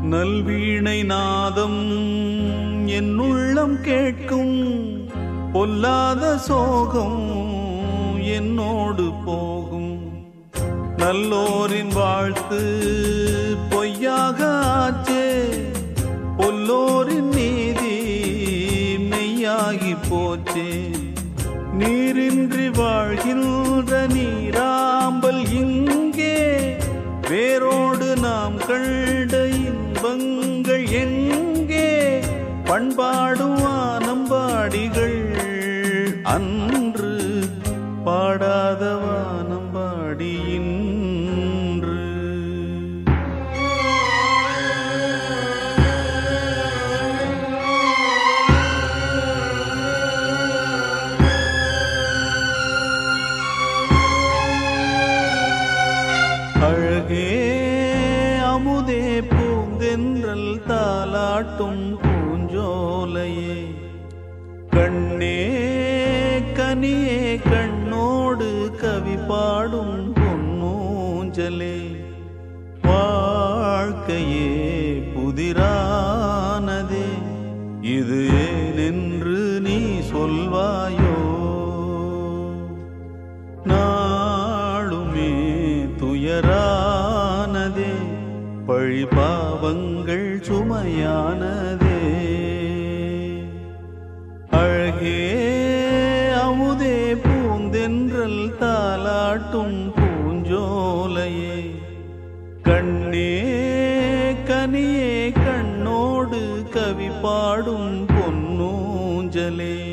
நல்வீணை நாதம் என் உள்ளம் கேட்கும் பொல்லாத சோகம் என்னோடு போகும் நல்லோரின் வாழ்த்து பொய்யாக ஆச்சே பொல்லோரின் நீதி மெய்யாகி போச்சே நீரின்றி வாழ்கின்ற நீராம்பல் இங்கே வேரோடு நாம் கண்ட இன்பங்கள் எங்கே பண்பாடும் வானம்பாடிகள் அன்று பாடாத வானம்பாடி இன்று அழகே அமுதே பூந்தென்றல் தாலாட்டும் பூஞ்சோலையே கண்ணே கனியே கண்ணோடு கவி பாடும் பொன்னூஞ்சலே வாழ்க்கையே புதிரானதே இது ஏனென்று நீ சொல்வாயோ நாளுமே துயரானதே பழி பாவங்கள் சுமையானதே அழகே அமுதே பூந்தென்றல் தாலாட்டும் பூஞ்சோலையே கண்ணே கனியே கண்ணோடு கவி பாடும் பொன்னூஞ்சலே